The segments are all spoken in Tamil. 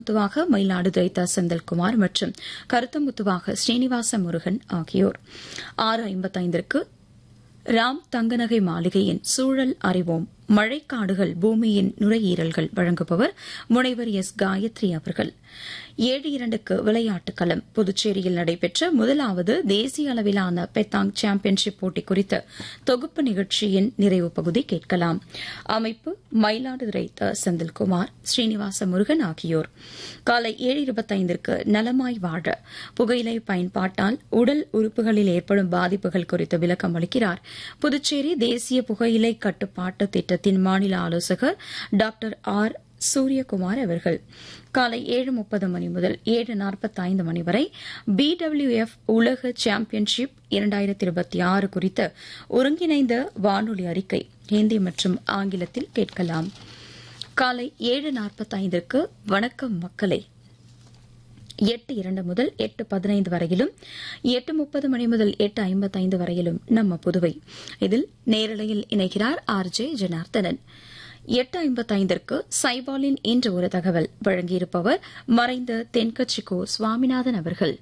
முத்துவாக மயிலாடுதுறை த செந்தில்குமார் மற்றும் கருத்தமுத்துவாக ஸ்ரீனிவாச முருகன் ஆகியோர் ஆறு ஐம்பத்தைந்திற்கு ராம் தங்கநகை மாளிகையின் சூழல் அறிவோம் மழைக்காடுகள் பூமியின் நுரையீரல்கள் வழங்குபவர் முனைவர் எஸ் காயத்ரி அவர்கள் ஏழு இரண்டுக்கு விளையாட்டுக் களம் புதுச்சேரியில் நடைபெற்ற முதலாவது தேசிய அளவிலான பெத்தாங் சாம்பியன்ஷிப் போட்டி குறித்த தொகுப்பு நிகழ்ச்சியின் நிறைவு பகுதி கேட்கலாம் அமைப்பு மயிலாடுதுறை த செந்தில்குமார் ஸ்ரீனிவாச முருகன் ஆகியோர் காலை ஏழு இருபத்தைந்திற்கு நலமாய் வாழ புகையிலை பயன்பாட்டால் உடல் உறுப்புகளில் ஏற்படும் பாதிப்புகள் குறித்து விளக்கம் அளிக்கிறார் புதுச்சேரி தேசிய புகையிலை கட்டுப்பாட்டு திட்டத்தின் மாநில ஆலோசகர் டாக்டர் ஆர் சூரியகுமார் அவர்கள் காலை ஏழு முப்பது மணி முதல் ஏழு நாற்பத்தைந்து மணி வரை பிடபிள்யூஎஃப் உலக சாம்பியன்ஷிப் இரண்டாயிரத்தி இருபத்தி ஆறு குறித்த ஒருங்கிணைந்த வானொலி அறிக்கை ஹிந்தி மற்றும் ஆங்கிலத்தில் கேட்கலாம் காலை ஏழு நாற்பத்தைந்திற்கு வணக்கம் மக்களே எட்டு இரண்டு முதல் எட்டு பதினைந்து வரையிலும் எட்டு முப்பது மணி முதல் எட்டு ஐம்பத்தைந்து வரையிலும் நம்ம புதுவை இதில் நேரலையில் இணைகிறார் ஆர் ஜே ஜனார்த்தனன் எட்டு ஐம்பத்தைந்திற்கு சைபாலின் இன்று ஒரு தகவல் வழங்கியிருப்பவர் மறைந்த தென்கட்சிக்கோ சுவாமிநாதன் அவர்கள்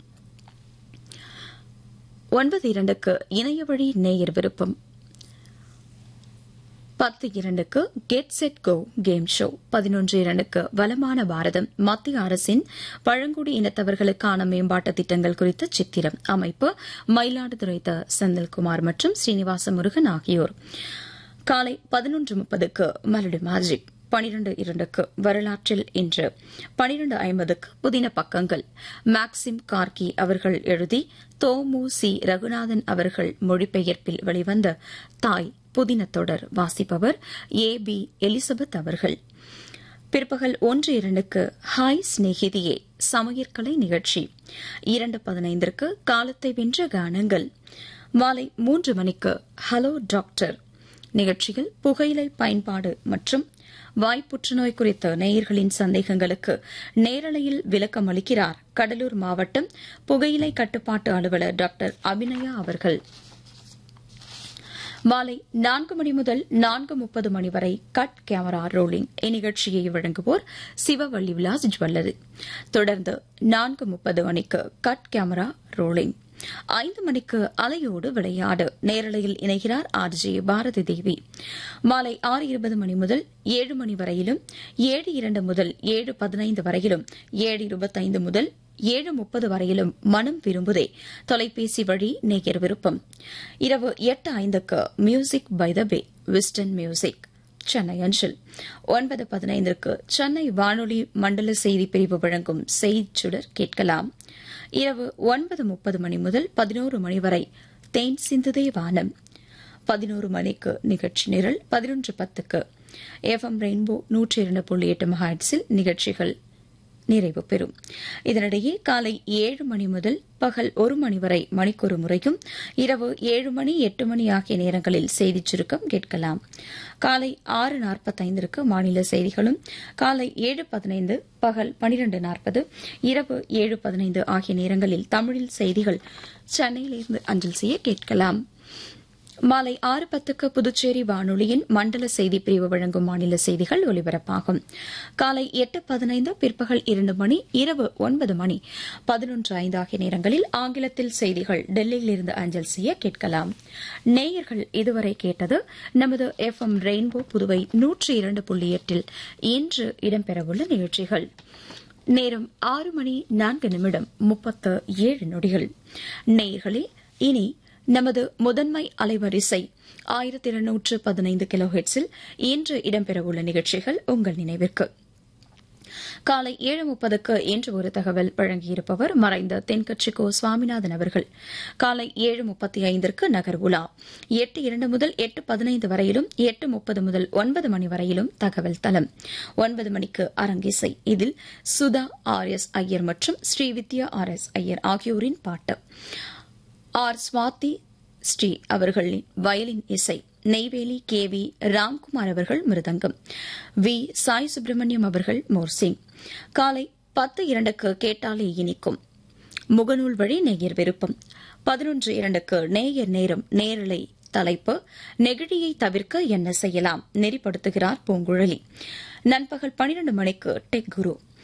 ஒன்பது இரண்டுக்கு இணையவழி நேயர் விருப்பம் பத்து இரண்டுக்கு get set go game show பதினொன்று இரண்டுக்கு வளமான பாரதம் மத்திய அரசின் பழங்குடி இனத்தவர்களுக்கான மேம்பாட்டு திட்டங்கள் குறித்த சித்திரம் அமைப்பு மயிலாடுதுறை த செந்தில்குமார் மற்றும் ஸ்ரீனிவாச முருகன் ஆகியோர் காலை பதினொன்று முப்பதுக்கு மலடு மேஜிக் பனிரண்டு இரண்டுக்கு வரலாற்றில் இன்று பனிரண்டு ஐம்பதுக்கு புதின பக்கங்கள் மேக்சிம் கார்கி அவர்கள் எழுதி தோமு சி ரகுநாதன் அவர்கள் மொழிபெயர்ப்பில் வெளிவந்த தாய் புதின தொடர் வாசிப்பவர் ஏ பி எலிசபெத் அவர்கள் பிற்பகல் ஒன்று இரண்டுக்கு ஹாய் சிநேகிதியே சமையற்கலை நிகழ்ச்சி இரண்டு பதினைந்திற்கு காலத்தை வென்ற கானங்கள் மாலை மூன்று மணிக்கு ஹலோ டாக்டர் நிகழ்ச்சியில் புகையிலை பயன்பாடு மற்றும் வாய்ப்புற்றுநோய் குறித்த நேயர்களின் சந்தேகங்களுக்கு நேரலையில் விளக்கம் அளிக்கிறார் கடலூர் மாவட்டம் புகையிலை கட்டுப்பாட்டு அலுவலர் டாக்டர் அபிநயா அவர்கள் மாலை நான்கு மணி முதல் நான்கு முப்பது மணி வரை கட் கேமரா ரோலிங் இந்நிகழ்ச்சியை வழங்குவோர் சிவவள்ளி விலாஸ் ஜுவல்லரி தொடர்ந்து நான்கு முப்பது மணிக்கு கட் கேமரா ரோலிங் ஐந்து மணிக்கு அலையோடு விளையாடு நேரலையில் இணைகிறார் ஆர் ஜே பாரதி தேவி மாலை ஆறு இருபது மணி முதல் ஏழு மணி வரையிலும் ஏழு இரண்டு முதல் ஏழு பதினைந்து வரையிலும் ஏழு இருபத்தைந்து முதல் ஏழு முப்பது வரையிலும் மனம் விரும்புதே தொலைபேசி வழி நேயர் விருப்பம் இரவு எட்டு ஐந்துக்கு மியூசிக் பை த பே விஸ்டன் மியூசிக் சென்னை அஞ்சல் ஒன்பது பதினைந்திற்கு சென்னை வானொலி மண்டல செய்தி பிரிவு வழங்கும் செய்திச்சுடர் கேட்கலாம் இரவு ஒன்பது முப்பது மணி முதல் பதினோரு மணி வரை தேன் சிந்துதே வானம் பதினோரு மணிக்கு நிகழ்ச்சி நிரல் பதினொன்று பத்துக்கு எஃப்எம் ரெயின்போ நூற்றி இரண்டு புள்ளி எட்டு மஹாட்ஸில் நிகழ்ச்சிகள் நிறைவு பெறும் இதனிடையே காலை ஏழு மணி முதல் பகல் ஒரு மணி வரை மணிக்கொரு முறையும் இரவு ஏழு மணி எட்டு மணி ஆகிய நேரங்களில் செய்திச் சுருக்கம் கேட்கலாம் காலை ஆறு நாற்பத்தைந்திற்கு மாநில செய்திகளும் காலை ஏழு பதினைந்து பகல் பனிரண்டு நாற்பது இரவு ஏழு பதினைந்து ஆகிய நேரங்களில் தமிழில் செய்திகள் சென்னையிலிருந்து அஞ்சல் செய்ய கேட்கலாம் மாலை ஆறு பத்துக்கு புதுச்சேரி வானொலியின் மண்டல செய்தி பிரிவு வழங்கும் மாநில செய்திகள் ஒலிபரப்பாகும் காலை எட்டு பதினைந்து பிற்பகல் இரண்டு மணி இரவு ஒன்பது மணி பதினொன்று ஐந்து ஆகிய நேரங்களில் ஆங்கிலத்தில் செய்திகள் டெல்லியிலிருந்து அஞ்சல் செய்ய கேட்கலாம் நேயர்கள் இதுவரை கேட்டது நமது எஃப் எம் ரெயின்போ புதுவை நூற்றி இரண்டு புள்ளி எட்டில் இன்று இடம்பெறவுள்ள நிகழ்ச்சிகள் நேரம் ஆறு மணி நான்கு நிமிடம் முப்பத்து ஏழு நொடிகள் நேயர்களே இனி நமது முதன்மை அலைவரிசை ஆயிரத்தி இருநூற்று பதினைந்து கிலோஹெட்ஸில் இன்று இடம்பெறவுள்ள நிகழ்ச்சிகள் உங்கள் நினைவிற்கு காலை ஏழு முப்பதுக்கு இன்று ஒரு தகவல் வழங்கியிருப்பவர் மறைந்த தென்கட்சிக்கோ சுவாமிநாதன் அவர்கள் காலை ஏழு முப்பத்தி ஐந்திற்கு நகர் உலா எட்டு இரண்டு முதல் எட்டு பதினைந்து வரையிலும் எட்டு முப்பது முதல் ஒன்பது மணி வரையிலும் தகவல் தளம் ஒன்பது மணிக்கு அரங்கிசை இதில் சுதா ஆர் எஸ் ஐயர் மற்றும் ஸ்ரீவித்யா ஆர் எஸ் ஐயர் ஆகியோரின் பாட்டு ஆர் சுவாதி ஸ்ரீ அவர்களின் வயலின் இசை நெய்வேலி கே வி ராம்குமார் அவர்கள் மிருதங்கம் வி சாய் சுப்பிரமணியம் அவர்கள் மோர்சிங் காலை பத்து இரண்டுக்கு கேட்டாலே இனிக்கும் முகநூல் வழி நேயர் விருப்பம் பதினொன்று இரண்டுக்கு நேயர் நேரம் நேரலை தலைப்பு நெகிழியை தவிர்க்க என்ன செய்யலாம் நெறிப்படுத்துகிறார் பூங்குழலி நண்பகல் பனிரண்டு மணிக்கு டெக் குரு